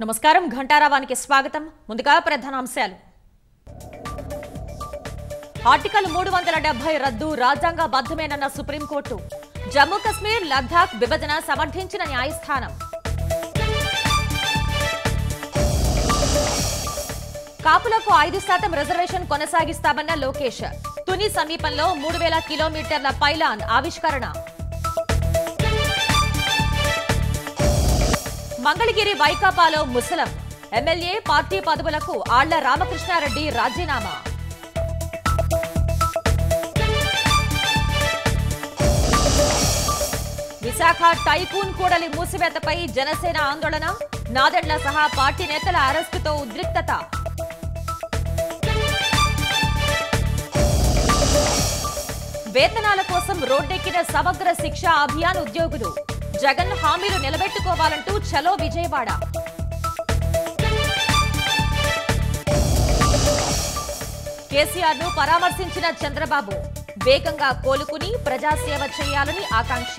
నమస్కారం ఘంటారావానికి స్వాగతం ముందుగా ప్రధానాంశాలు ఆర్టికల్ మూడు వందల డెబ్బై రద్దు రాజ్యాంగబద్ధమేనన్న సుప్రీంకోర్టు జమ్మూ కశ్మీర్ లద్దాఖ్ విభజన సమర్థించిన న్యాయస్థానం కాపులకు ఐదు శాతం రిజర్వేషన్ కొనసాగిస్తామన్న లోకేష్ తుని సమీపంలో మూడు వేల కిలోమీటర్ల పైలాన్ ఆవిష్కరణ మంగళగిరి వైకాపాలో ముసలం ఎమ్మెల్యే పార్టీ పదవులకు ఆళ్ల రామకృష్ణారెడ్డి రాజీనామా విశాఖ టైకూన్ కూడలి మూసివేతపై జనసేన ఆందోళన నాదెండ్ల సహా పార్టీ నేతల అరెస్టుతో ఉద్రిక్తత వేతనాల కోసం రోడ్డెక్కిన సమగ్ర శిక్ష అభియాన్ ఉద్యోగులు జగన్ హామీలు నిలబెట్టుకోవాలంటూ చలో విజయవాడ కేసీఆర్ ను పరామర్శించిన చంద్రబాబు వేగంగా కోలుకుని ప్రజాసేవ చేయాలని ఆకాంక్ష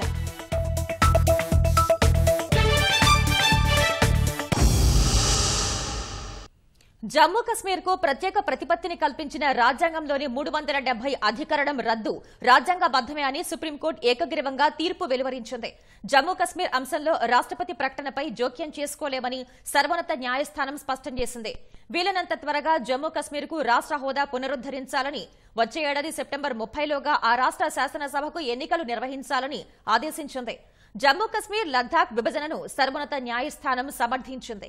జమ్మూ కశ్మీర్ కు ప్రత్యేక ప్రతిపత్తిని కల్పించిన రాజ్యాంగంలోని మూడు వందల డెబ్బై అధికరణం రద్దు రాజ్యాంగబద్దమే అని సుప్రీంకోర్టు ఏకగ్రీవంగా తీర్పు వెలువరించింది జమ్మూ కశ్మీర్ అంశంలో రాష్ట్రపతి ప్రకటనపై జోక్యం చేసుకోలేమని సర్వోన్నత న్యాయస్థానం స్పష్టం చేసింది వీలైనంత త్వరగా జమ్మూ కశ్మీర్ కు రాష్ట్ర హోదా పునరుద్దరించాలని వచ్చే ఏడాది సెప్టెంబర్ ముప్పైలోగా ఆ రాష్ట్ర శాసనసభకు ఎన్నికలు నిర్వహించాలని ఆదేశించింది జమ్మూ కశ్మీర్ లద్దాఖ్ విభజనను సర్వోన్నత న్యాయస్థానం సమర్థించింది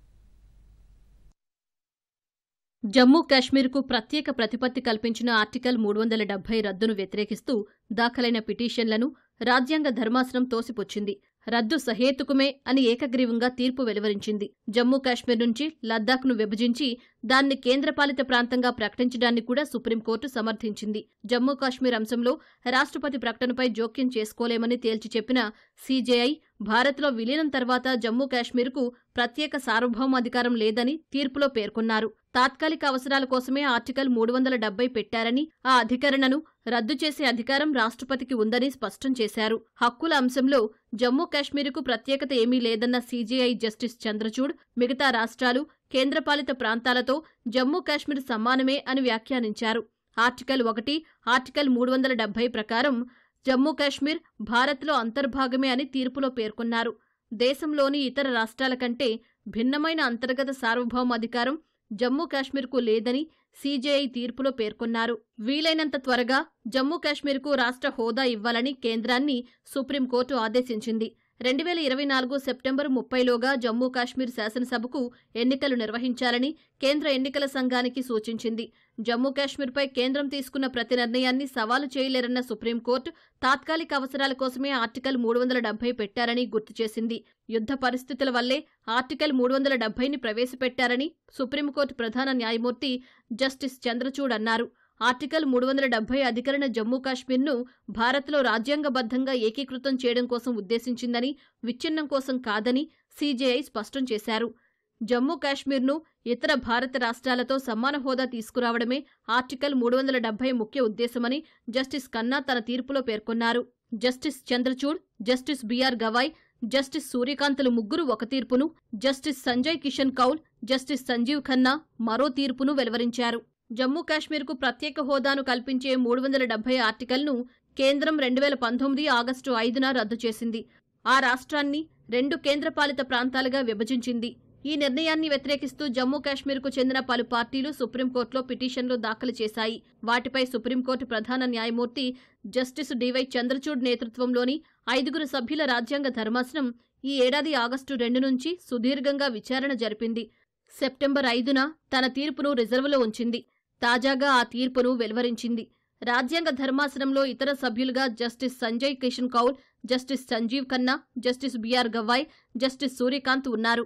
జమ్మూ కాశ్మీర్కు ప్రత్యేక ప్రతిపత్తి కల్పించిన ఆర్టికల్ మూడు వందల డెబ్బై రద్దును వ్యతిరేకిస్తూ దాఖలైన పిటిషన్లను రాజ్యాంగ ధర్మాసనం తోసిపుచ్చింది రద్దు సహేతుకమే అని ఏకగ్రీవంగా తీర్పు వెలువరించింది జమ్మూ కాశ్మీర్ నుంచి లద్దాఖ్ను విభజించి దాన్ని కేంద్రపాలిత ప్రాంతంగా ప్రకటించడాన్ని కూడా సుప్రీంకోర్టు సమర్థించింది జమ్మూ కాశ్మీర్ అంశంలో రాష్ట్రపతి ప్రకటనపై జోక్యం చేసుకోలేమని తేల్చి చెప్పిన సీజేఐ భారత్లో విలీనం తర్వాత జమ్మూ కాశ్మీర్కు ప్రత్యేక సార్వభౌమాధికారం లేదని తీర్పులో పేర్కొన్నారు తాత్కాలిక అవసరాల కోసమే ఆర్టికల్ మూడు వందల డెబ్బై పెట్టారని ఆ అధికరణను రద్దు చేసే అధికారం రాష్ట్రపతికి ఉందని స్పష్టం చేశారు హక్కుల అంశంలో జమ్మూ కాశ్మీర్కు ప్రత్యేకత ఏమీ లేదన్న సీజేఐ జస్టిస్ చంద్రచూడ్ మిగతా రాష్ట్రాలు కేంద్రపాలిత ప్రాంతాలతో జమ్మూ కాశ్మీర్ సమానమే అని వ్యాఖ్యానించారు ఆర్టికల్ ఒకటి ఆర్టికల్ మూడు వందల డెబ్బై ప్రకారం జమ్మూ కాశ్మీర్ భారత్లో అంతర్భాగమే అని తీర్పులో పేర్కొన్నారు దేశంలోని ఇతర రాష్ట్రాల కంటే భిన్నమైన అంతర్గత సార్వభౌమాధికారం జమ్మూ కాశ్మీర్కు లేదని సీజేఐ తీర్పులో పేర్కొన్నారు వీలైనంత త్వరగా జమ్మూ కాశ్మీర్కు రాష్ట్ర హోదా ఇవ్వాలని కేంద్రాన్ని సుప్రీంకోర్టు ఆదేశించింది రెండు వేల ఇరవై నాలుగు సెప్టెంబర్ ముప్పైలోగా జమ్మూ కాశ్మీర్ శాసనసభకు ఎన్నికలు నిర్వహించాలని కేంద్ర ఎన్నికల సంఘానికి సూచించింది జమ్మూ కాశ్మీర్పై కేంద్రం తీసుకున్న ప్రతి నిర్ణయాన్ని సవాలు చేయలేరన్న సుప్రీంకోర్టు తాత్కాలిక అవసరాల కోసమే ఆర్టికల్ మూడు వందల డెబ్బై పెట్టారని గుర్తు చేసింది యుద్ధ పరిస్థితుల వల్లే ఆర్టికల్ మూడు వందల డెబ్బైని ప్రవేశపెట్టారని సుప్రీంకోర్టు ప్రధాన న్యాయమూర్తి జస్టిస్ చంద్రచూడ్ అన్నారు ఆర్టికల్ మూడు వందల డెబ్బై అధికరణ జమ్మూ కాశ్మీర్ను భారత్లో రాజ్యాంగబద్ధంగా ఏకీకృతం చేయడం కోసం ఉద్దేశించిందని విచ్ఛిన్నం కోసం కాదని సీజేఐ స్పష్టం చేశారు జమ్మూ కాశ్మీర్ను ఇతర భారత రాష్ట్రాలతో సమాన హోదా తీసుకురావడమే ఆర్టికల్ మూడు వందల డెబ్బై ముఖ్య ఉద్దేశమని జస్టిస్ ఖన్నా తన తీర్పులో పేర్కొన్నారు justice Chandrachud justice BR Gavai justice సూర్యకాంత్లు ముగ్గురు ఒక తీర్పును జస్టిస్ సంజయ్ కిషన్ కౌల్ జస్టిస్ సంజీవ్ ఖన్నా మరో తీర్పును వెలువరించారు జమ్మూ కాశ్మీర్కు ప్రత్యేక హోదాను కల్పించే మూడు వందల డెబ్బై ఆర్టికల్ను కేంద్రం రెండు వేల పంతొమ్మిది ఆగస్టు ఐదున రద్దు చేసింది ఆ రాష్ట్రాన్ని రెండు కేంద్రపాలిత ప్రాంతాలుగా విభజించింది ఈ నిర్ణయాన్ని వ్యతిరేకిస్తూ జమ్మూ కాశ్మీర్కు చెందిన పలు పార్టీలు సుప్రీంకోర్టులో పిటిషన్లు దాఖలు చేశాయి వాటిపై సుప్రీంకోర్టు ప్రధాన న్యాయమూర్తి జస్టిస్ డివై చంద్రచూడ్ నేతృత్వంలోని ఐదుగురు సభ్యుల రాజ్యాంగ ధర్మాసనం ఈ ఏడాది ఆగస్టు రెండు నుంచి సుదీర్ఘంగా విచారణ జరిపింది సెప్టెంబర్ ఐదున తన తీర్పును రిజర్వులో ఉంచింది తాజాగా ఆ తీర్పును వెలువరించింది రాజ్యాంగ ధర్మాసనంలో ఇతర సభ్యులుగా justice Sanjay Kishan Kaul justice Sanjiv Khanna justice BR Gavai justice Suryakant ఉన్నారు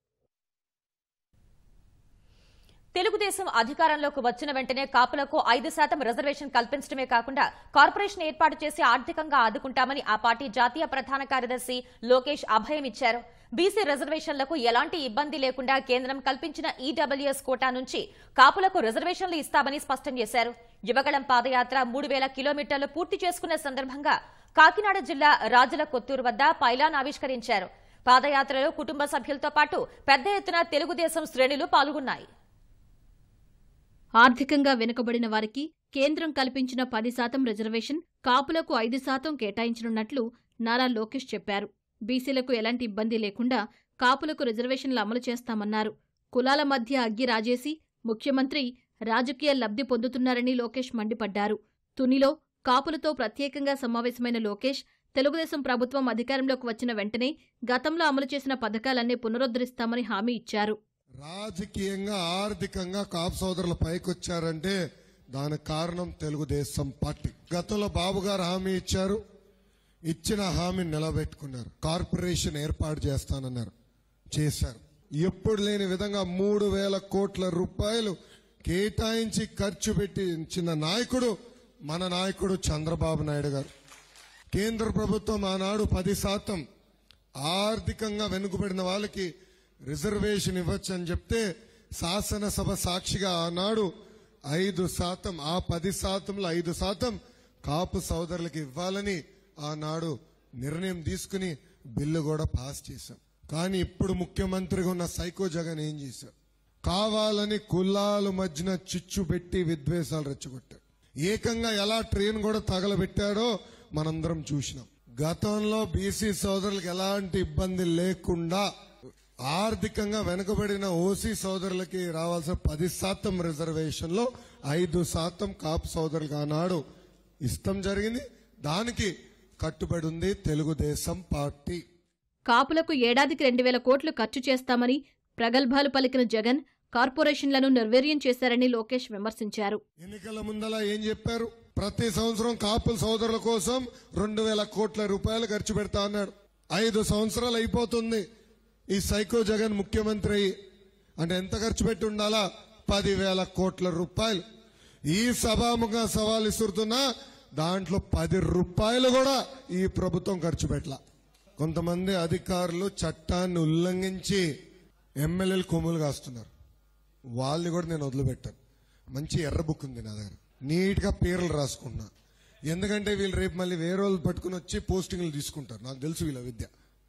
తెలుగుదేశం అధికారంలోకి వచ్చిన వెంటనే కాపులకు ఐదు శాతం రిజర్వేషన్ కల్పించడమే కాకుండా కార్పొరేషన్ ఏర్పాటు చేసి ఆర్థికంగా ఆదుకుంటామని ఆ పార్టీ జాతీయ ప్రధాన కార్యదర్శి లోకేష్ అభయం ఇచ్చారు బీసీ రిజర్వేషన్లకు ఎలాంటి ఇబ్బంది లేకుండా కేంద్రం కల్పించిన ఈడబ్ల్యూఎస్ కోటా నుంచి కాపులకు రిజర్వేషన్లు ఇస్తామని స్పష్టం చేశారు యువగళం పాదయాత్ర మూడు వేల కిలోమీటర్లు పూర్తి చేసుకున్న సందర్భంగా కాకినాడ జిల్లా రాజుల కొత్తూరు వద్ద పైలాన్ ఆవిష్కరించారు పాదయాత్రలో కుటుంబ సభ్యులతో పాటు పెద్ద ఎత్తున తెలుగుదేశం శ్రేణులు పాల్గొన్నాయి ఆర్థికంగా వెనుకబడిన వారికి కేంద్రం కల్పించిన పది శాతం రిజర్వేషన్ కాపులకు ఐదు శాతం కేటాయించనున్నట్లు నారా లోకేష్ చెప్పారు బీసీలకు ఎలాంటి ఇబ్బంది లేకుండా కాపులకు రిజర్వేషన్లు అమలు చేస్తామన్నారు కులాల మధ్య అగ్గి రాజేసి ముఖ్యమంత్రి రాజకీయ లబ్ధి పొందుతున్నారని లోకేష్ మండిపడ్డారు తునిలో కాపులతో ప్రత్యేకంగా సమావేశమైన లోకేష్ తెలుగుదేశం ప్రభుత్వం అధికారంలోకి వచ్చిన వెంటనే గతంలో అమలు చేసిన పథకాలన్నీ పునరుద్ధరిస్తామని హామీ ఇచ్చారు రాజకీయంగా ఆర్థికంగా కాపు సోదరులు పైకొచ్చారంటే దానికి కారణం తెలుగుదేశం పార్టీ గతంలో బాబు గారు హామీ ఇచ్చారు ఇచ్చిన హామీని నిలబెట్టుకున్నారు కార్పొరేషన్ ఏర్పాటు చేస్తానన్నారు చేశారు ఎప్పుడు లేని విధంగా మూడు వేల కోట్ల రూపాయలు కేటాయించి ఖర్చు పెట్టి ఇచ్చిన నాయకుడు మన నాయకుడు చంద్రబాబు నాయుడు గారు కేంద్ర ప్రభుత్వం ఆనాడు పది శాతం ఆర్థికంగా వెనుకబడిన వాళ్ళకి రిజర్వేషన్ ఇవ్వచ్చు అని చెప్తే శాసనసభ సాక్షిగా ఆనాడు ఐదు శాతం ఆ పది శాతంలో ఐదు శాతం కాపు సోదరులకు ఇవ్వాలని ఆనాడు నిర్ణయం తీసుకుని బిల్లు కూడా పాస్ చేశాం కానీ ఇప్పుడు ముఖ్యమంత్రిగా ఉన్న సైకో జగన్ ఏం చేశారు కావాలని కులాల మధ్యన చిచ్చు పెట్టి విద్వేషాలు రెచ్చగొట్టారు ఏకంగా ఎలా ట్రైన్ కూడా తగలబెట్టాడో మనందరం చూసినాం గతంలో బీసీ సోదరులకు ఎలాంటి ఇబ్బంది లేకుండా ఆర్థికంగా వెనుకబడిన ఓసీ సోదరులకి రావాల్సిన పది శాతం రిజర్వేషన్ లో ఐదు శాతం కాపు సోదరులకు ఆనాడు ఇష్టం జరిగింది దానికి కట్టుబడి ఉంది తెలుగుదేశం పార్టీ కాపులకు ఏడాదికి రెండు వేల కోట్లు ఖర్చు చేస్తామని ప్రగల్భాలు పలికిన జగన్ కార్పొరేషన్లను నిర్వీర్యం చేశారని లోకేష్ విమర్శించారు ఎన్నికల ముందల ఏం చెప్పారు ప్రతి సంవత్సరం కాపుల సోదరుల కోసం రెండు వేల కోట్ల రూపాయలు ఖర్చు పెడతా అన్నాడు ఐదు సంవత్సరాలు అయిపోతుంది ఈ సైకో జగన్ ముఖ్యమంత్రి అయ్యి అంటే ఎంత ఖర్చు పెట్టి ఉండాలా పదివేల కోట్ల రూపాయలు ఈ సభాముఖ సవాల్ ఇస్తున్నా దాంట్లో పది రూపాయలు కూడా ఈ ప్రభుత్వం ఖర్చు పెట్టలా కొంతమంది అధికారులు చట్టాన్ని ఉల్లంఘించి ఎమ్మెల్యేలు కొమ్ములు కాస్తున్నారు వాళ్ళని కూడా నేను వదిలిపెట్టాను మంచి ఎర్ర బుక్ ఉంది నా దగ్గర నీట్ గా పేర్లు రాసుకున్నా ఎందుకంటే వీళ్ళు రేపు మళ్ళీ వేరే వాళ్ళు పట్టుకుని వచ్చి పోస్టింగ్లు తీసుకుంటారు నాకు తెలుసు వీళ్ళ విద్య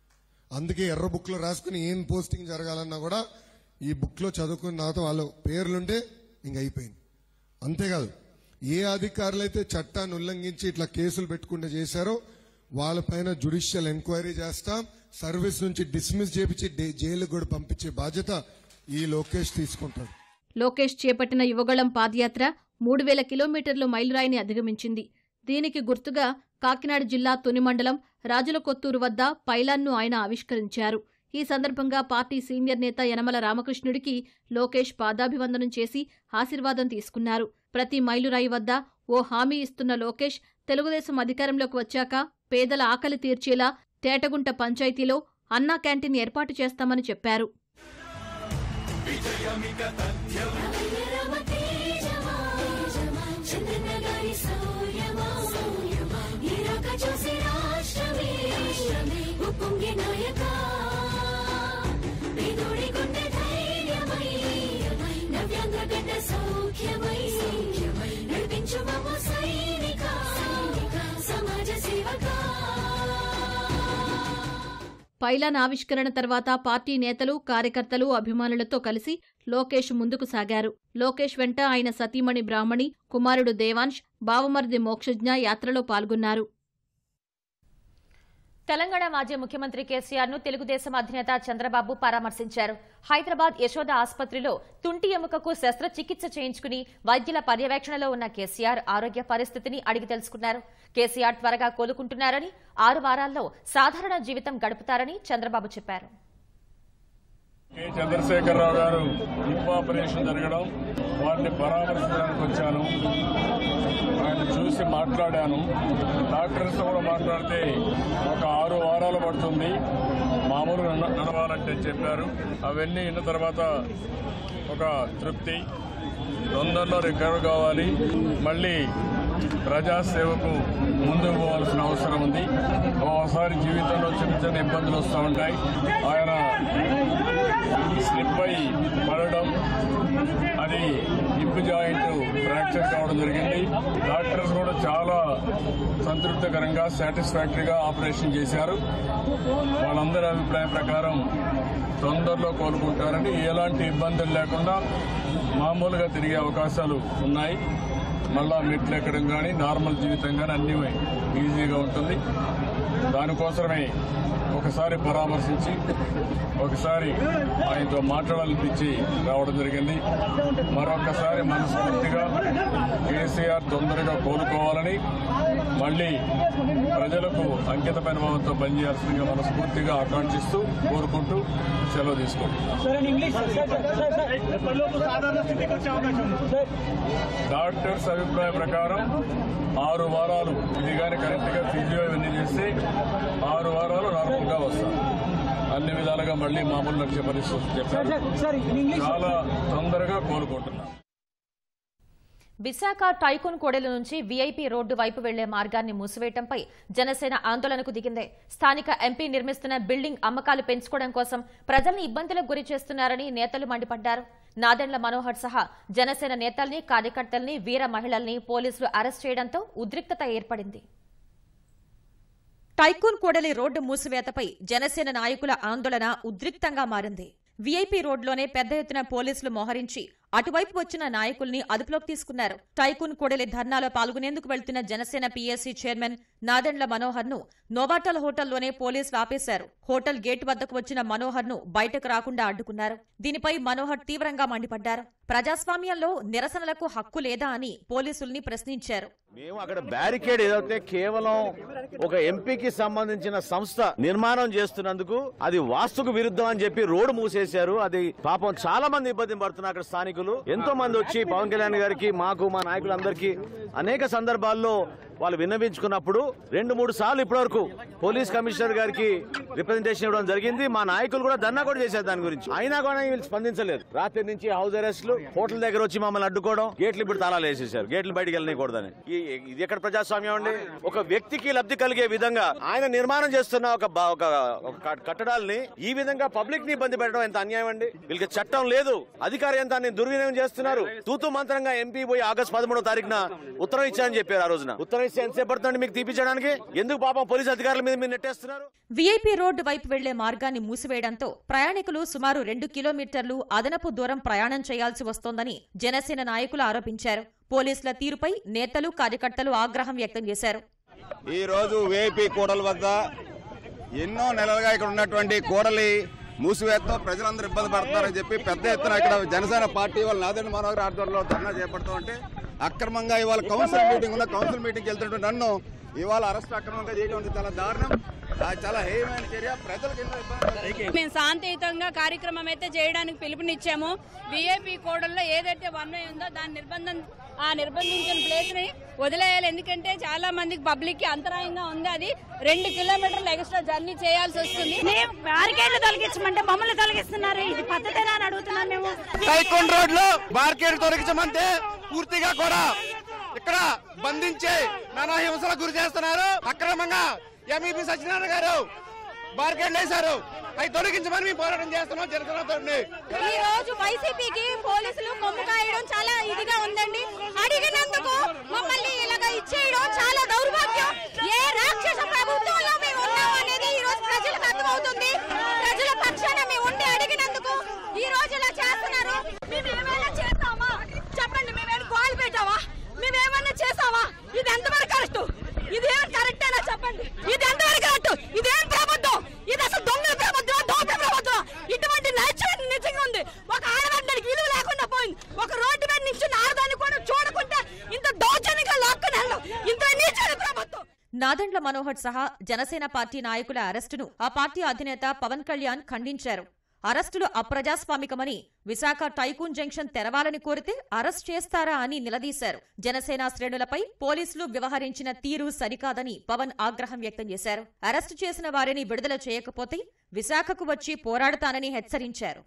అందుకే ఎర్ర బుక్ లో రాసుకుని ఏం పోస్టింగ్ జరగాలన్నా కూడా ఈ బుక్ లో చదువుకున్న తర్వాత వాళ్ళ పేర్లుంటే ఇంక అయిపోయింది అంతేకాదు ఏ అధికారులు అయితే చట్టాన్ని ఉల్లంఘించి ఇట్లా కేసులు పెట్టుకుంటే చేశారో వాళ్ళపైన జుడిషియల్ ఎంక్వైరీ చేస్తాం సర్వీస్ నుంచి డిస్మిస్ చేపించి డే- జైలుకు కూడా పంపించే బాధ్యత ఈ లోకేష్ తీసుకుంటాడు లోకేష్ చేపట్టిన యువగళం పాదయాత్ర మూడు వేల కిలోమీటర్లు మైలురాయిని అధిగమించింది దీనికి గుర్తుగా కాకినాడ జిల్లా తుని మండలం రాజుల కొత్తూరు వద్ద పైలాన్ను ఆయన ఆవిష్కరించారు ఈ సందర్భంగా పార్టీ సీనియర్ నేత యనమల రామకృష్ణుడికి లోకేష్ పాదాభివందనం చేసి ఆశీర్వాదం తీసుకున్నారు ప్రతి మైలురాయి వద్ద ఓ హామీ ఇస్తున్న లోకేష్ తెలుగుదేశం అధికారంలోకి వచ్చాక పేదల ఆకలి తీర్చేలా తేటగుంట పంచాయతీలో అన్నా క్యాంటీన్ ఏర్పాటు చేస్తామని చెప్పారు చంద్రనగరి సౌర్యమా నిరాక చూసి రాష్ట్రమే ఉప్పొంగి నాయక పేదోడి గుండె ధైర్యమై నవ్యాంధ్ర గడ్డ సౌఖ్యమై నడిపించు మమ్మ సైనిక సమాజ సేవకా పైలాన్ ఆవిష్కరణ తర్వాత పార్టీ నేతలు కార్యకర్తలు అభిమానులతో కలిసి లోకేష్ ముందుకు సాగారు లోకేష్ వెంట ఆయన సతీమణి బ్రాహ్మణి కుమారుడు దేవాంశ్ బావమరిది మోక్షజ్ఞ యాత్రలో పాల్గొన్నారు తెలంగాణ మాజీ ముఖ్యమంత్రి కేసీఆర్ ను తెలుగుదేశం అధినేత చంద్రబాబు పరామర్శించారు హైదరాబాద్ యశోద ఆసుపత్రిలో తుంటి ఎముకకు శస్త్రచికిత్స చేయించుకుని వైద్యుల పర్యవేక్షణలో ఉన్న కేసీఆర్ ఆరోగ్య పరిస్థితిని అడిగి తెలుసుకున్నారు కేసీఆర్ త్వరగా కోలుకుంటున్నారని ఆరు వారాల్లో సాధారణ జీవితం గడుపుతారని చంద్రబాబు చెప్పారు కె చంద్రశేఖరరావు గారు హిప్ ఆపరేషన్ జరగడం వారిని పరామర్శించడానికి వచ్చాను ఆయన చూసి మాట్లాడాను డాక్టర్స్తో కూడా మాట్లాడితే ఒక ఆరు వారాలు పడుతుంది మామూలుగా నడ- నడవాలంటే చెప్పారు అవన్నీ విన్న తర్వాత ఒక తృప్తి తొందరలో రికవర్ కావాలి మళ్ళీ ప్రజాసేవకు ముందుకు పోవాల్సిన అవసరం ఉంది ఒకసారి జీవితంలో చిన్న చిన్న ఇబ్బందులు వస్తూ ఉంటాయి ఆయన స్లిప్ అయి పడడం అది హిప్ జాయింట్ ఫ్రాక్చర్ కావడం జరిగింది డాక్టర్స్ కూడా చాలా సంతృప్తికరంగా సాటిస్ఫాక్టరీగా ఆపరేషన్ చేశారు వాళ్ళందరి అభిప్రాయం ప్రకారం తొందరలో కోలుకుంటారని ఎలాంటి ఇబ్బందులు లేకుండా మామూలుగా తిరిగే అవకాశాలు ఉన్నాయి మళ్ళా మెట్లు ఎక్కడం కానీ నార్మల్ జీవితం కానీ అన్ని ఈజీగా ఉంటుంది దానికోసమే ఒకసారి పరామర్శించి ఒకసారి ఆయనతో మాట్లాడాలనిపించి రావడం జరిగింది మరొకసారి మనస్ఫూర్తిగా కేసీఆర్ తొందరగా కోలుకోవాలని మళ్ళీ ప్రజలకు అంకితమైన భావంతో పనిచేయాల్సిందిగా మనస్ఫూర్తిగా ఆకాంక్షిస్తూ కోరుకుంటూ సెలవు తీసుకుంటున్నాం sir and English sir sir sir sir ఎప్పటిలోపు సాధారణ స్థితికి వచ్చే అవకాశం ఉంది సార్ డాక్టర్స్ అభిప్రాయ ప్రకారం ఆరు వారాలు ఇది కానీ కరెక్ట్ గా ఫిజియో ఇవన్నీ చేస్తే ఆరు వారాలు నార్మల్ గా వస్తాం అన్ని విధాలుగా మళ్ళీ మామూలు నడిచే పరిస్థితి సార్ చెప్పారు సార్ సార్ ఇన్ ఇంగ్లీష్ చాలా తొందరగా కోలుకుంటున్నాం విశాఖ టైకోన్ కోడెల నుంచి వీఐపీ రోడ్డు వైపు వెళ్లే మార్గాన్ని మూసివేయటంపై జనసేన ఆందోళనకు దిగింది స్థానిక ఎంపీ నిర్మిస్తున్న బిల్డింగ్ అమ్మకాలు పెంచుకోవడం కోసం ప్రజల్ని ఇబ్బందులకు గురి చేస్తున్నారని నేతలు మండిపడ్డారు నాదెండ్ల మనోహర్ సహా జనసేన నేతల్ని కార్యకర్తల్ని వీర మహిళల్ని పోలీసులు అరెస్ట్ చేయడంతో ఉద్రిక్తత ఏర్పడింది టైకూన్ కోడలి రోడ్డు మూసివేతపై జనసేన నాయకుల ఆందోళన ఉద్రిక్తంగా మారింది వీఐపీ రోడ్లోనే పెద్ద ఎత్తున పోలీసులు మోహరించి అటువైపు వచ్చిన నాయకుల్ని అదుపులోకి తీసుకున్నారు టైకూన్ కోడలి ధర్నాలో పాల్గొనేందుకు వెళ్తున్న జనసేన పీఎస్సీ చైర్మన్ నాదెండ్ల మనోహర్ ను నోవాటల్ హోటల్లోనే పోలీసులు ఆపేశారు హోటల్ గేట్ వద్దకు వచ్చిన మనోహర్ ను బయటకు రాకుండా అడ్డుకున్నారు దీనిపై మనోహర్ తీవ్రంగా మండిపడ్డారు ప్రజాస్వామ్యంలో నిరసనలకు హక్కు లేదా అని పోలీసుల్ని ప్రశ్నించారు మేము అక్కడ బ్యారికేడ్ ఏదైతే కేవలం ఒక ఎంపీకి సంబంధించిన సంస్థ నిర్మాణం చేస్తున్నందుకు అది వాస్తుకు విరుద్ధం అని చెప్పి రోడ్డు మూసేశారు అది పాపం చాలా మంది ఇబ్బంది పడుతున్నారు అక్కడ స్థానికులు ఎంతో మంది వచ్చి పవన్ కళ్యాణ్ గారికి మాకు మా నాయకులందరికీ అనేక సందర్భాల్లో వాళ్ళు విన్నవించుకున్నప్పుడు రెండు మూడు సార్లు ఇప్పటివరకు పోలీస్ కమిషనర్ గారికి రిప్రజెంటేషన్ ఇవ్వడం జరిగింది మా నాయకులు కూడా ధర్నా కూడా చేశారు దాని గురించి అయినా కూడా వీళ్ళు స్పందించలేదు రాత్రి నుంచి హౌస్ అరెస్ట్లు హోటల్ దగ్గర వచ్చి మమ్మల్ని అడ్డుకోవడం గేట్లు ఇప్పుడు తాళాలు వేసేసారు గేట్లు బయటికి వెళ్ళనీయకూడదని ఈ- ఇది ఎక్కడ ప్రజాస్వామ్యం అండి ఒక వ్యక్తికి లబ్ధి కలిగే విధంగా ఆయన నిర్మాణం చేస్తున్న ఒక బ- ఒక ఒక కట్- కట్టడాల్ని ఈ విధంగా పబ్లిక్ ని ఇబ్బంది పెట్టడం ఎంత అన్యాయం అండి వీళ్ళకి చట్టం లేదు అధికార యంత్రాన్ని దుర్వినియోగం చేస్తున్నారు తూతు మంత్రంగా ఎంపీ పోయి ఆగస్టు పదమూడో తారీఖున ఉత్తరం ఇచ్చారని చెప్పారు ఆ రోజున ఉత్తరం ఇస్తే ఎంతసేపు పడుతుంది మీకు తీపించడానికి ఎందుకు పాపం పోలీసు అధికారుల మీద మీరు నెట్టేస్తున్నారు వీఐపీ రోడ్డు వైపు వెళ్లే మార్గాన్ని మూసివేయడంతో ప్రయాణికులు సుమారు రెండు కిలోమీటర్లు అదనపు దూరం ప్రయాణం చేయాల్సి వస్తోందని జనసేన నాయకులు ఆరోపించారు పోలీసుల తీరుపై నేతలు కార్యకర్తలు ఆగ్రహం వ్యక్తం చేశారు ఈ రోజు వేపీ కూడల వద్ద ఎన్నో నెలలుగా ఇక్కడ ఉన్నటువంటి కూడలి మూసివేతతో ప్రజలందరూ ఇబ్బంది పడుతున్నారని చెప్పి పెద్ద ఎత్తున ఇక్కడ జనసేన పార్టీ వాళ్ళ నాదెండ్ల మనోహర్ ఆధ్వర్యంలో ధర్నా చేపడుతూ ఉంటే అక్రమంగా ఇవాళ కౌన్సిల్ మీటింగ్ ఉన్న కౌన్సిల్ మీటింగ్ వెళ్తుంటే నన్ను ఇవాళ అరెస్ట్ అక్రమంగా చేయడం అనేది చాలా దారుణం ఆ చాలా హేయమైన చర్య ప్రజలకు ఎన్నో ఇబ్బంది మేము శాంతియుతంగా కార్యక్రమం అయితే చేయడానికి పిలుపునిచ్చాము విఐపి కోడల్లో ఏదైతే వన్ వే ఉందో దాని నిర్బంధం ఆ నిర్బంధించిన ప్లేస్ ని వదిలేయాలి ఎందుకంటే చాలా మందికి పబ్లిక్ కి అంతరాయంగా ఉంది అది రెండు కిలోమీటర్లు ఎక్స్ట్రా జర్నీ చేయాల్సి వస్తుంది బ్యారికేడ్లు తొలగించమంటే మమ్మల్ని తొలగిస్తున్నారు ఇది పద్ధతేనా అని అడుగుతున్నాం మేము టైకొండ రోడ్ లో మార్కెట్ తొలగించమంటే పూర్తిగా కూడా ఇక్కడ బంధించి నానా హింసలకు గురి చేస్తున్నారు అక్రమంగా ఎంఈపీ సత్యనారాయణ గారు మార్కెట్ వేశారు అవి తొలగించమని మేము పోరాటం చేస్తున్నాం జనసేనతో ఈ రోజు వైసీపీకి పోలీసులు కొమ్ము కాయడం చాలా ఇదిగా ఉందండి అడిగినందుకు మమ్మల్ని ఇలాగ ఇచ్చేయడం చాలా దౌర్భాగ్యం ఏ రాక్షస ప్రభుత్వంలో మేము ఉన్నాం అనేది ఈ రోజు ప్రజలకు అర్థమవుతుంది ప్రజల పక్షాన మేము ఉండి అడిగినందుకు ఈ రోజు ఇలా చేస్తున్నారు మేము ఏమైనా చేస్తామా చెప్పండి మేమేమైనా కాల్ పెట్టావా మేమేమన్నా చేసావా ఇది ఎంతవరకు కరెక్ట్ ఇదేం కరెక్ట్ అయినా చెప్పండి ఇది ఎంతవరకు కరెక్ట్ ఇదేం ప్రభుత్వం ఇది అసలు దొంగల ప్రభుత్వం దోప ప్రభుత్వం ఇటువంటి నైత్యం నిజంగా ఉంది ఒక ఆడవాడికి విలువ లేకుండా పోయింది ఒక రోడ్డు మీద నుంచి ఆడదాన్ని కూడా చూడకుండా ఇంత దౌర్జన్యంగా లాక్కుని వెళ్ళడం ఇంత నీచమైన ప్రభుత్వం నాదెండ్ల మనోహర్ సహా జనసేన పార్టీ నాయకుల అరెస్టును ఆ పార్టీ అధినేత పవన్ కళ్యాణ్ ఖండించారు అరెస్టులు అప్రజాస్వామికమని విశాఖ టైకూన్ జంక్షన్ తెరవాలని కోరితే అరెస్ట్ చేస్తారా అని నిలదీశారు జనసేన శ్రేణులపై పోలీసులు వ్యవహరించిన తీరు సరికాదని పవన్ ఆగ్రహం వ్యక్తం చేశారు అరెస్టు చేసిన వారిని విడుదల చేయకపోతే విశాఖకు వచ్చి పోరాడతానని హెచ్చరించారు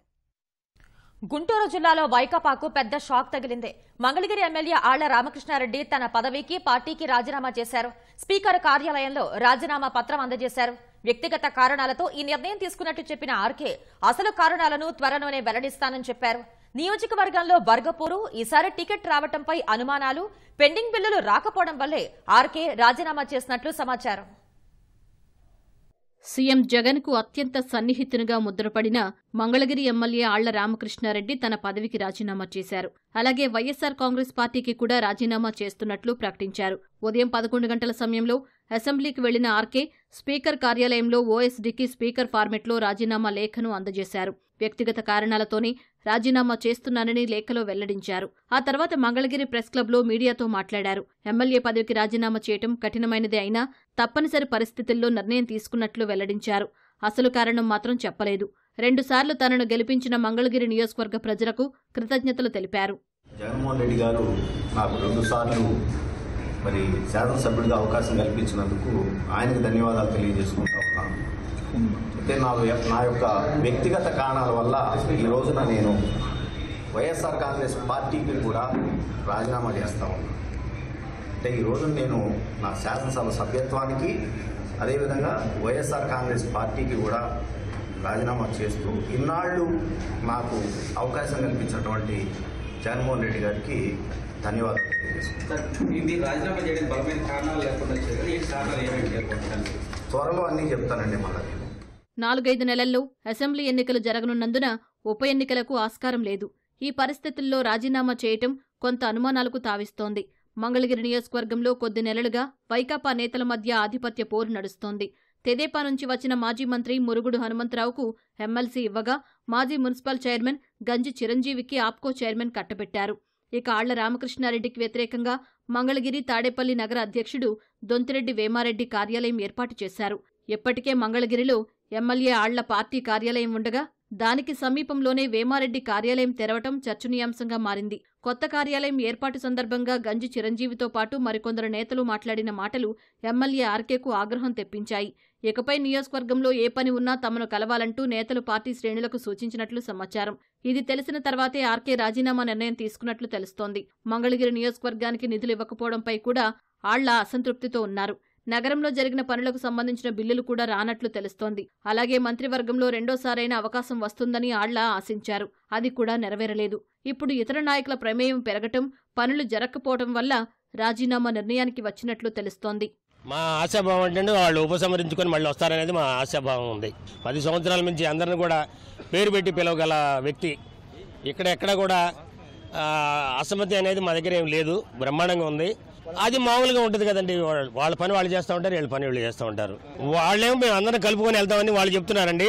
గుంటూరు జిల్లాలో వైకాపాకు పెద్ద షాక్ తగిలింది మంగళగిరి ఎమ్మెల్యే ఆళ్ల రామకృష్ణారెడ్డి తన పదవికి పార్టీకి రాజీనామా చేశారు స్పీకర్ కార్యాలయంలో రాజీనామా పత్రం అందజేశారు వ్యక్తిగత కారణాలతో ఈ నిర్ణయం తీసుకున్నట్టు చెప్పిన ఆర్కే అసలు కారణాలను త్వరలోనే వెల్లడిస్తానని చెప్పారు నియోజకవర్గంలో వర్గపోరు ఈసారి టికెట్ రావటంపై అనుమానాలు పెండింగ్ బిల్లులు రాకపోవడం వల్లే ఆర్కే రాజీనామా చేసినట్లు సమాచారం సీఎం జగన్ కు అత్యంత సన్నిహితునిగా ముద్రపడిన మంగళగిరి ఎమ్మెల్యే ఆళ్ల రామకృష్ణారెడ్డి తన పదవికి రాజీనామా చేశారు అలాగే వైఎస్సార్ కాంగ్రెస్ పార్టీకి కూడా రాజీనామా చేస్తున్నట్లు ప్రకటించారు ఉదయం పదకొండు గంటల సమయంలో అసెంబ్లీకి వెళ్లిన ఆర్కే స్పీకర్ కార్యాలయంలో ఓఎస్డీకి స్పీకర్ ఫార్మెట్లో రాజీనామా లేఖను అందజేశారు వ్యక్తిగత కారణాలతోనే రాజీనామా చేస్తున్నానని లేఖలో వెల్లడించారు ఆ తర్వాత మంగళగిరి ప్రెస్ క్లబ్లో మీడియాతో మాట్లాడారు ఎమ్మెల్యే పదవికి రాజీనామా చేయటం కఠినమైనదే అయినా తప్పనిసరి పరిస్థితుల్లో నిర్ణయం తీసుకున్నట్లు వెల్లడించారు అసలు కారణం మాత్రం చెప్పలేదు రెండుసార్లు తనను గెలిపించిన మంగళగిరి నియోజకవర్గ ప్రజలకు కృతజ్ఞతలు తెలిపారు జగన్మోహన్ రెడ్డి గారు నాకు రెండు సార్లు మరి శాసనసభ్యుడిగా అవకాశం కల్పించినందుకు ఆయనకు ధన్యవాదాలు తెలియజేసుకుంటా ఉన్నాను అయితే నా యొ- నా యొక్క వ్యక్తిగత కారణాల వల్ల ఈ రోజున నేను వైఎస్ఆర్ కాంగ్రెస్ పార్టీకి కూడా రాజీనామా చేస్తా ఉన్నాను అంటే ఈ రోజు నేను నా శాసనసభ సభ్యత్వానికి అదేవిధంగా వైఎస్ఆర్ కాంగ్రెస్ పార్టీకి కూడా రాజీనామా చేస్తూ ఇన్నాళ్ళు నాకు అవకాశం కల్పించినటువంటి జగన్మోహన్ రెడ్డి గారికి ధన్యవాదాలు తెలియజేసుకుంటాను ఇది రాజీనామా చేయడానికి బలమైన కారణాలు లేకుండా వచ్చాయి ఈ కారణాలు ఏమేమి పేర్కొంటాను త్వరలో అన్నీ చెప్తానండి మళ్ళీ నేను నాలుగైదు నెలల్లో అసెంబ్లీ ఎన్నికలు జరగనున్నందున ఉప ఎన్నికలకు ఆస్కారం లేదు ఈ పరిస్థితుల్లో రాజీనామా చేయటం కొంత అనుమానాలకు తావిస్తోంది మంగళగిరి నియోజకవర్గంలో కొద్ది నెలలుగా వైకాపా నేతల మధ్య ఆధిపత్య పోరు నడుస్తోంది తెదేపా నుంచి వచ్చిన మాజీ మంత్రి మురుగుడు హనుమంతరావుకు ఎమ్మెల్సీ ఇవ్వగా మాజీ మున్సిపల్ చైర్మన్ గంజి చిరంజీవికి ఆప్కో చైర్మన్ కట్టబెట్టారు ఇక ఆళ్ల రామకృష్ణారెడ్డికి వ్యతిరేకంగా మంగళగిరి తాడేపల్లి నగర అధ్యక్షుడు దొంతిరెడ్డి వేమారెడ్డి కార్యాలయం ఏర్పాటు చేశారు ఇప్పటికే మంగళగిరిలో ఎమ్మెల్యే ఆళ్ల పార్టీ కార్యాలయం ఉండగా దానికి సమీపంలోనే వేమారెడ్డి కార్యాలయం తెరవటం చర్చనీయాంశంగా మారింది కొత్త కార్యాలయం ఏర్పాటు సందర్భంగా గంజి చిరంజీవితో పాటు మరికొందరు నేతలు మాట్లాడిన మాటలు ఎమ్మెల్యే ఆర్కేకు ఆగ్రహం తెప్పించాయి ఇకపై నియోజకవర్గంలో ఏ పని ఉన్నా తమను కలవాలంటూ నేతలు పార్టీ శ్రేణులకు సూచించినట్లు సమాచారం ఇది తెలిసిన తర్వాతే ఆర్కే రాజీనామా నిర్ణయం తీసుకున్నట్లు తెలుస్తోంది మంగళగిరి నియోజకవర్గానికి నిధులు ఇవ్వకపోవడంపై కూడా ఆళ్ల అసంతృప్తితో ఉన్నారు నగరంలో జరిగిన పనులకు సంబంధించిన బిల్లులు కూడా రానట్లు తెలుస్తోంది అలాగే మంత్రివర్గంలో రెండోసారైన అవకాశం వస్తుందని ఆళ్ల ఆశించారు అది కూడా నెరవేరలేదు ఇప్పుడు ఇతర నాయకుల ప్రమేయం పెరగటం పనులు జరగకపోవటం వల్ల రాజీనామా నిర్ణయానికి వచ్చినట్లు తెలుస్తోంది మా ఆశాభావం ఏంటంటే వాళ్ళు ఉపసంహరించుకొని మళ్ళీ వస్తారనేది మా ఆశాభావం ఉంది పది సంవత్సరాల నుంచి అందరిని కూడా పేరు పెట్టి పిలవగల వ్యక్తి ఇక్కడ ఎక్కడ కూడా ఆ, అసమ్మతి అనేది మా దగ్గర ఏం లేదు బ్రహ్మాండంగా ఉంది అది మామూలుగా ఉంటుంది కదండి వాళ్ళ- వాళ్ళ పని వాళ్ళు చేస్తూ ఉంటారు వీళ్ళ పని వీళ్ళు చేస్తూ ఉంటారు వాళ్ళేమో మేము అందరం కలుపుకొని వెళ్తామని వాళ్ళు చెప్తున్నారండి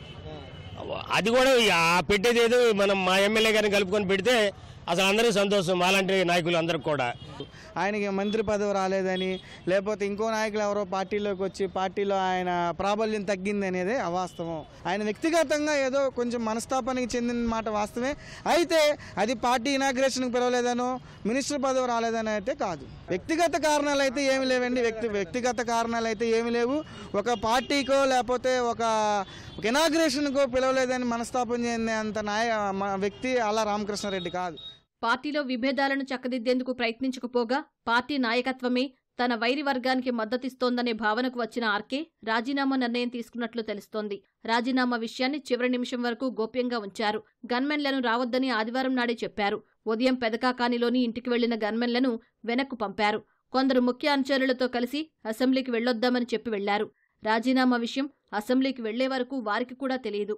అది కూడా ఆ పెట్టేది ఏదో మనం మా ఎమ్మెల్యే గారిని కలుపుకొని పెడితే అసలు అందరికీ సంతోషం మాలాంటి నాయకులు అందరికి కూడా ఆయనకి మంత్రి పదవి రాలేదని లేకపోతే ఇంకో నాయకులు ఎవరో పార్టీలోకి వచ్చి పార్టీలో ఆయన ప్రాబల్యం తగ్గింది అనేది అవాస్తవం ఆయన వ్యక్తిగతంగా ఏదో కొంచెం మనస్తాపానికి చెందిన మాట వాస్తవమే అయితే అది పార్టీ ఇనాగ్రేషన్కి పిలవలేదనో మినిస్టర్ పదవి రాలేదని అయితే కాదు వ్యక్తిగత కారణాలు అయితే ఏమి లేవండి వ్యక్తి వ్యక్తిగత కారణాలు అయితే ఏమి లేవు ఒక పార్టీకో లేకపోతే ఒక ఒక ఇనాగ్రేషన్కో పిలవలేదని మనస్తాపం చెందేంత నాయ మ- వ్యక్తి అలా రామకృష్ణారెడ్డి కాదు పార్టీలో విభేదాలను చక్కదిద్దేందుకు ప్రయత్నించకపోగా పార్టీ నాయకత్వమే తన వైరి వర్గానికి మద్దతిస్తోందనే భావనకు వచ్చిన ఆర్కే రాజీనామా నిర్ణయం తీసుకున్నట్లు తెలుస్తోంది రాజీనామా విషయాన్ని చివరి నిమిషం వరకు గోప్యంగా ఉంచారు గన్మెన్లను రావద్దని ఆదివారం నాడే చెప్పారు ఉదయం పెదకాకానిలోని ఇంటికి వెళ్లిన గన్మెన్లను వెనక్కు పంపారు కొందరు ముఖ్య అనుచరులతో కలిసి అసెంబ్లీకి వెళ్లొద్దామని చెప్పి వెళ్లారు రాజీనామా విషయం అసెంబ్లీకి వెళ్లే వరకు వారికి కూడా తెలియదు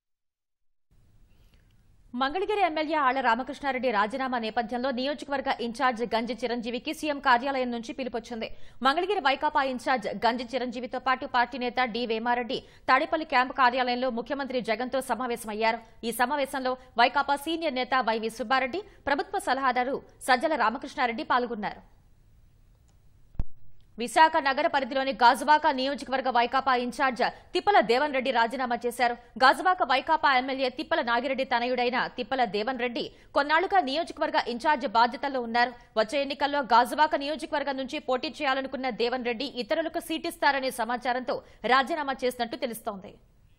మంగళగిరి ఎమ్మెల్యే ఆళ్ల రామకృష్ణారెడ్డి రాజీనామా నేపథ్యంలో నియోజకవర్గ ఇన్ఛార్జ్ గంజి చిరంజీవికి సీఎం కార్యాలయం నుంచి పిలుపొచ్చింది మంగళగిరి వైకాపా ఇన్ఛార్జ్ గంజి చిరంజీవితో పాటు పార్టీ నేత డి వేమారెడ్డి తాడేపల్లి క్యాంపు కార్యాలయంలో ముఖ్యమంత్రి జగన్తో సమావేశమయ్యారు ఈ సమావేశంలో వైకాపా సీనియర్ నేత వైవి సుబ్బారెడ్డి ప్రభుత్వ సలహాదారు సజ్జల రామకృష్ణారెడ్డి పాల్గొన్నారు విశాఖ నగర పరిధిలోని గాజువాక నియోజకవర్గ వైకాపా ఇన్ఛార్జ్ తిప్పల దేవన్ రెడ్డి రాజీనామా చేశారు గాజువాక వైకాపా ఎమ్మెల్యే తిప్పల నాగిరెడ్డి తనయుడైన తిప్పల దేవన్ రెడ్డి కొన్నాళ్లుగా నియోజకవర్గ ఇన్ఛార్జ్ బాధ్యతల్లో ఉన్నారు వచ్చే ఎన్నికల్లో గాజువాక నియోజకవర్గం నుంచి పోటీ చేయాలనుకున్న దేవన్ రెడ్డి ఇతరులకు సీటిస్తారనే సమాచారంతో రాజీనామా చేసినట్టు తెలుస్తోంది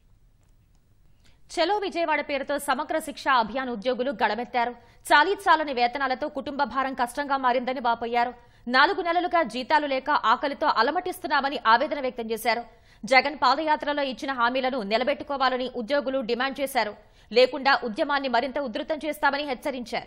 చలో విజయవాడ పేరుతో సమగ్ర శిక్ష అభియాన్ ఉద్యోగులు గడమెత్తారు చాలీ చాలని వేతనాలతో కుటుంబ భారం కష్టంగా మారిందని వాపోయారు నాలుగు నెలలుగా జీతాలు లేక ఆకలితో అలమటిస్తున్నామని ఆవేదన వ్యక్తం చేశారు జగన్ పాదయాత్రలో ఇచ్చిన హామీలను నిలబెట్టుకోవాలని ఉద్యోగులు డిమాండ్ చేశారు లేకుండా ఉద్యమాన్ని మరింత ఉధృతం చేస్తామని హెచ్చరించారు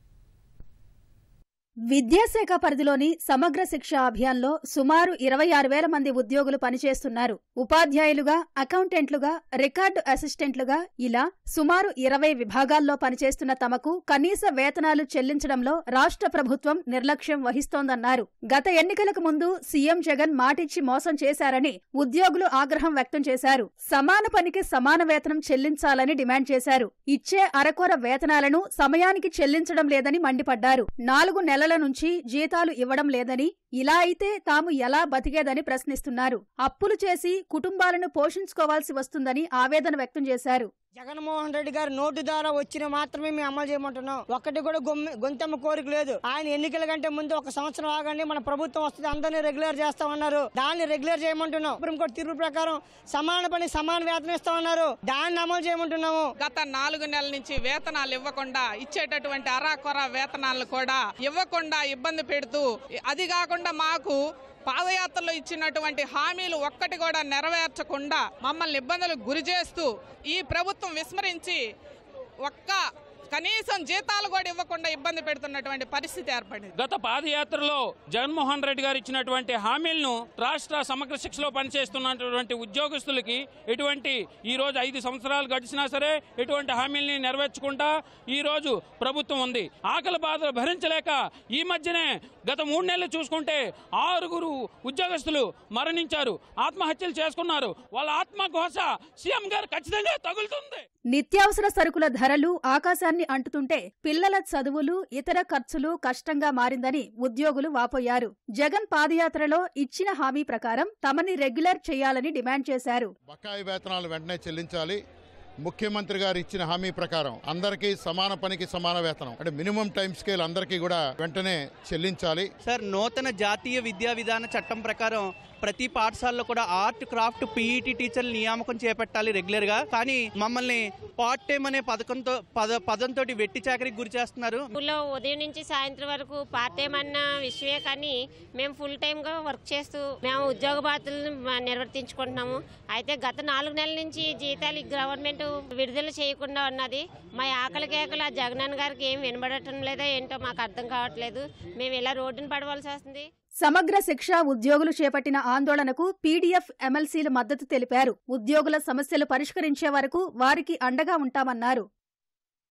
విద్యాశాఖ పరిధిలోని సమగ్ర శిక్ష అభియాన్లో సుమారు ఇరవై ఆరు వేల మంది ఉద్యోగులు పనిచేస్తున్నారు ఉపాధ్యాయులుగా అకౌంటెంట్లుగా రికార్డు అసిస్టెంట్లుగా ఇలా సుమారు ఇరవై విభాగాల్లో పనిచేస్తున్న తమకు కనీస వేతనాలు చెల్లించడంలో రాష్ట్ర ప్రభుత్వం నిర్లక్ష్యం వహిస్తోందన్నారు గత ఎన్నికలకు ముందు సీఎం జగన్ మాటిచ్చి మోసం చేశారని ఉద్యోగులు ఆగ్రహం వ్యక్తం చేశారు సమాన పనికి సమాన వేతనం చెల్లించాలని డిమాండ్ చేశారు ఇచ్చే అరకొర వేతనాలను సమయానికి చెల్లించడం లేదని మండిపడ్డారు నాలుగు నెలల నుంచి జీతాలు ఇవ్వడం లేదని ఇలా అయితే తాము ఎలా బతికేదని ప్రశ్నిస్తున్నారు అప్పులు చేసి కుటుంబాలను పోషించుకోవాల్సి వస్తుందని ఆవేదన వ్యక్తం చేశారు జగన్మోహన్ రెడ్డి గారు నోటు ద్వారా వచ్చిన మాత్రమే మేము అమలు చేయమంటున్నాం ఒక్కటి కూడా గొమ్మె- గొంతెమ్మ కోరిక లేదు ఆయన ఎన్నికల కంటే ముందు ఒక సంవత్సరం ఆగండి మన ప్రభుత్వం వస్తుంది అందరినీ రెగ్యులర్ చేస్తామన్నారు దాన్ని రెగ్యులర్ చేయమంటున్నాం సుప్రీంకోర్టు తీర్పు ప్రకారం సమాన పని సమాన వేతనం ఇస్తామన్నారు దాన్ని అమలు చేయమంటున్నాము గత నాలుగు నెలల నుంచి వేతనాలు ఇవ్వకుండా ఇచ్చేటటువంటి అరాకొర వేతనాలు కూడా ఇవ్వకుండా ఇబ్బంది పెడుతూ అది కాకుండా మాకు పాదయాత్రలో ఇచ్చినటువంటి హామీలు ఒక్కటి కూడా నెరవేర్చకుండా మమ్మల్ని ఇబ్బందులకు గురి చేస్తూ ఈ ప్రభుత్వం విస్మరించి ఒక్క కనీసం జీతాలు కూడా ఇవ్వకుండా ఇబ్బంది పెడుతున్నటువంటి పరిస్థితి ఏర్పడింది గత పాదయాత్రలో జగన్మోహన్ రెడ్డి గారు ఇచ్చినటువంటి హామీలను రాష్ట్ర సమగ్ర శిక్షలో పనిచేస్తున్నటువంటి ఉద్యోగస్తులకి ఎటువంటి ఈ రోజు ఐదు సంవత్సరాలు గడిచినా సరే ఎటువంటి హామీల్ని నెరవేర్చకుండా ఈ రోజు ప్రభుత్వం ఉంది ఆకలి బాధలు భరించలేక ఈ మధ్యనే గత మూడు నెలలు చూసుకుంటే ఆరుగురు ఉద్యోగస్తులు మరణించారు ఆత్మహత్యలు చేసుకున్నారు వాళ్ళ ఆత్మఘోష సీఎం గారు ఖచ్చితంగా తగులుతుంది నిత్యావసర సరుకుల ధరలు ఆకాశాన్ని అంటుతుంటే పిల్లల చదువులు ఇతర ఖర్చులు కష్టంగా మారిందని ఉద్యోగులు వాపోయారు జగన్ పాదయాత్రలో ఇచ్చిన హామీ ప్రకారం తమని రెగ్యులర్ చేయాలని డిమాండ్ చేశారు బకాయి వేతనాలు వెంటనే చెల్లించాలి ముఖ్యమంత్రి గారు ఇచ్చిన హామీ ప్రకారం అందరికీ సమాన పనికి సమాన వేతనం అంటే మినిమం టైం స్కేల్ అందరికీ కూడా వెంటనే చెల్లించాలి సార్ నూతన జాతీయ విద్యా విధాన చట్టం ప్రకారం ప్రతి పాఠశాలలో కూడా ఆర్ట్ క్రాఫ్ట్ పీఈటీ టీచర్లు నియామకం చేపట్టాలి రెగ్యులర్ గా కానీ మమ్మల్ని పార్ట్ టైం అనే పథకంతో పద పదంతో వెట్టి చాకరికి గురి చేస్తున్నారు స్కూల్లో ఉదయం నుంచి సాయంత్రం వరకు పార్ట్ టైం అన్న విషయమే కానీ మేము ఫుల్ టైం గా వర్క్ చేస్తూ మేము ఉద్యోగ బాధ్యతలను మ- నిర్వర్తించుకుంటున్నాము అయితే గత నాలుగు నెలల నుంచి జీతాలు ఈ గవర్నమెంట్ విడుదల చేయకుండా ఉన్నది మా ఆకలి కేకల జగనన్న గారికి ఏం వినబడటం లేదో ఏంటో మాకు అర్థం కావట్లేదు మేము ఇలా రోడ్డున పడవలసి వస్తుంది సమగ్ర శిక్ష ఉద్యోగులు చేపట్టిన ఆందోళనకు పీడీఎఫ్ ఎమ్మెల్సీలు మద్దతు తెలిపారు ఉద్యోగుల సమస్యలు పరిష్కరించే వరకు వారికి అండగా ఉంటామన్నారు